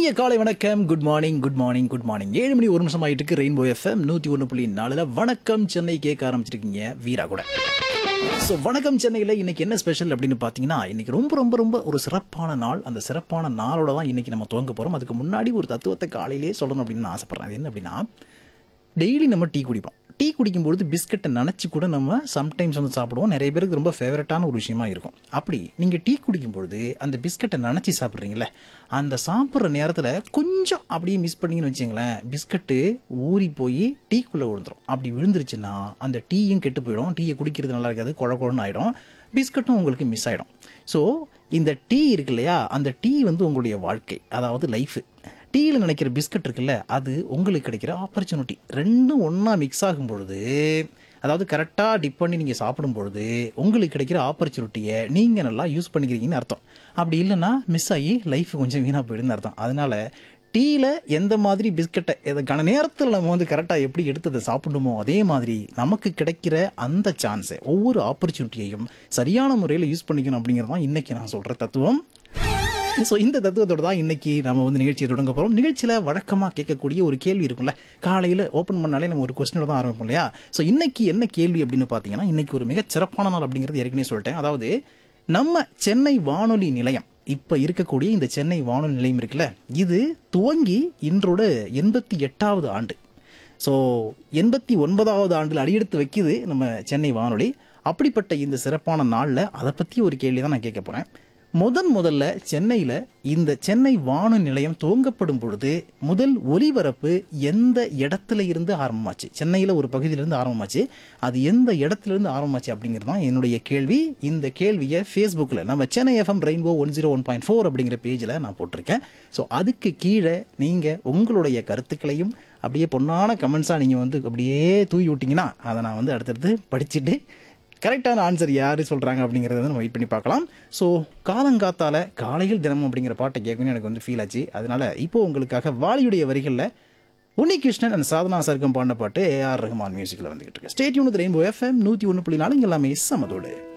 இனிய காலை வணக்கம் good morning good morning good morning ஏழு மணி ஒரு நிமிஷம் ஆயிட்டு இருக்கு ரெயின்போ எஃப்எம் நூற்றி ஒன்று புள்ளி நாலுல வணக்கம் சென்னை கேட்க ஆரம்பிச்சிருக்கீங்க வீரா கூட ஸோ வணக்கம் சென்னையில் இன்னைக்கு என்ன ஸ்பெஷல் அப்படின்னு பார்த்தீங்கன்னா இன்னைக்கு ரொம்ப ரொம்ப ரொம்ப ஒரு சிறப்பான நாள் அந்த சிறப்பான நாளோட தான் இன்னைக்கு நம்ம துவங்க போகிறோம் அதுக்கு முன்னாடி ஒரு தத்துவத்தை காலையிலே சொல்லணும் அப்படின்னு நான் ஆசைப்பட்றேன் அது என்ன அப்படின்னா டெய்லி நம்ம டீ குடிப்போம் டீ குடிக்கும்பொழுது பிஸ்கட்டை நினச்சி கூட நம்ம சம்டைம்ஸ் வந்து சாப்பிடுவோம் நிறைய பேருக்கு ரொம்ப ஃபேவரட்டான ஒரு விஷயமா இருக்கும் அப்படி நீங்கள் டீ குடிக்கும்பொழுது அந்த பிஸ்கட்டை நினச்சி சாப்பிட்றீங்களே அந்த சாப்பிட்ற நேரத்தில் கொஞ்சம் அப்படியே மிஸ் பண்ணீங்கன்னு வச்சுங்களேன் பிஸ்கட்டு ஊறி போய் டீக்குள்ளே விழுந்துரும் அப்படி விழுந்துருச்சுன்னா அந்த டீயும் கெட்டு போயிடும் டீயை குடிக்கிறது நல்லா இருக்காது குழ குழன்னு ஆகிடும் பிஸ்கட்டும் உங்களுக்கு மிஸ் ஆகிடும் ஸோ இந்த டீ இருக்கு இல்லையா அந்த டீ வந்து உங்களுடைய வாழ்க்கை அதாவது லைஃபு டீயில் நினைக்கிற பிஸ்கட் இருக்குல்ல அது உங்களுக்கு கிடைக்கிற ஆப்பர்ச்சுனிட்டி ரெண்டும் ஒன்றா மிக்ஸ் ஆகும் பொழுது அதாவது கரெக்டாக டிப் பண்ணி நீங்கள் சாப்பிடும் பொழுது உங்களுக்கு கிடைக்கிற ஆப்பர்ச்சுனிட்டியை நீங்கள் நல்லா யூஸ் பண்ணிக்கிறீங்கன்னு அர்த்தம் அப்படி இல்லைன்னா மிஸ் ஆகி லைஃப் கொஞ்சம் வீணாக போயிடுன்னு அர்த்தம் அதனால டீயில் எந்த மாதிரி பிஸ்கட்டை எதை கன நேரத்தில் நம்ம வந்து கரெக்டாக எப்படி எடுத்து அதை சாப்பிடணுமோ அதே மாதிரி நமக்கு கிடைக்கிற அந்த சான்ஸை ஒவ்வொரு ஆப்பர்ச்சுனிட்டியையும் சரியான முறையில் யூஸ் பண்ணிக்கணும் அப்படிங்கிறது தான் இன்றைக்கி நான் சொல்கிற தத்துவம் ஸோ இந்த தத்துவத்தோட தான் இன்னைக்கு நம்ம வந்து நிகழ்ச்சியை தொடங்க போகிறோம் நிகழ்ச்சியில் வழக்கமாக கேட்கக்கூடிய ஒரு கேள்வி இருக்கும்ல காலையில் ஓப்பன் பண்ணாலே நம்ம ஒரு கொஸ்டினோட தான் ஆரம்பிப்போம் இல்லையா ஸோ இன்னைக்கு என்ன கேள்வி அப்படின்னு பார்த்தீங்கன்னா இன்னைக்கு ஒரு மிகச் சிறப்பான நாள் அப்படிங்கிறது ஏற்கனவே சொல்லிட்டேன் அதாவது நம்ம சென்னை வானொலி நிலையம் இப்போ இருக்கக்கூடிய இந்த சென்னை வானொலி நிலையம் இருக்குல்ல இது துவங்கி இன்றோட எண்பத்தி எட்டாவது ஆண்டு ஸோ எண்பத்தி ஒன்பதாவது ஆண்டில் அடியெடுத்து வைக்குது நம்ம சென்னை வானொலி அப்படிப்பட்ட இந்த சிறப்பான நாளில் அதை பற்றி ஒரு கேள்வி தான் நான் கேட்க போகிறேன் முதன் முதல்ல சென்னையில் இந்த சென்னை வானொலி நிலையம் துவங்கப்படும் பொழுது முதல் ஒலிபரப்பு எந்த இடத்துல இருந்து ஆரம்பமாச்சு சென்னையில் ஒரு பகுதியிலிருந்து ஆரம்பமாச்சு அது எந்த இடத்துல இருந்து ஆரம்பமாச்சு அப்படிங்கிறது தான் என்னுடைய கேள்வி இந்த கேள்வியை ஃபேஸ்புக்கில் நம்ம Chennai FM rainbow one zero one point four அப்படிங்கிற பேஜில் நான் போட்டிருக்கேன் ஸோ அதுக்கு கீழே நீங்கள் உங்களுடைய கருத்துக்களையும் அப்படியே பொன்னான கமெண்ட்ஸாக நீங்கள் வந்து அப்படியே தூவி விட்டிங்கன்னா அதை நான் வந்து அடுத்தடுத்து படிச்சுட்டு கரெக்டான ஆன்சர் யார் சொல்கிறாங்க அப்படிங்கிறத வந்து நம்ம வெயிட் பண்ணி பார்க்கலாம் ஸோ காலங்காத்தால காலையில் தினமும் அப்படிங்கிற பாட்டை கேட்கணும்னு எனக்கு வந்து ஃபீல் ஆச்சு அதனால இப்போ உங்களுக்காக வாலியுடைய வரிகளில் உன்னிகிருஷ்ணன் அண்ட் சாதனா சர்க்கம் பாடின பாட்டு ஏஆர் ரஹ்மான் மியூசிக்கில் வந்துகிட்டு இருக்கு ஸ்டேட்யூன் ரெயின்போ எஃப்எம் நூற்றி ஒன்று புள்ளி நாலு இங்க எல்லாமே சமதோடு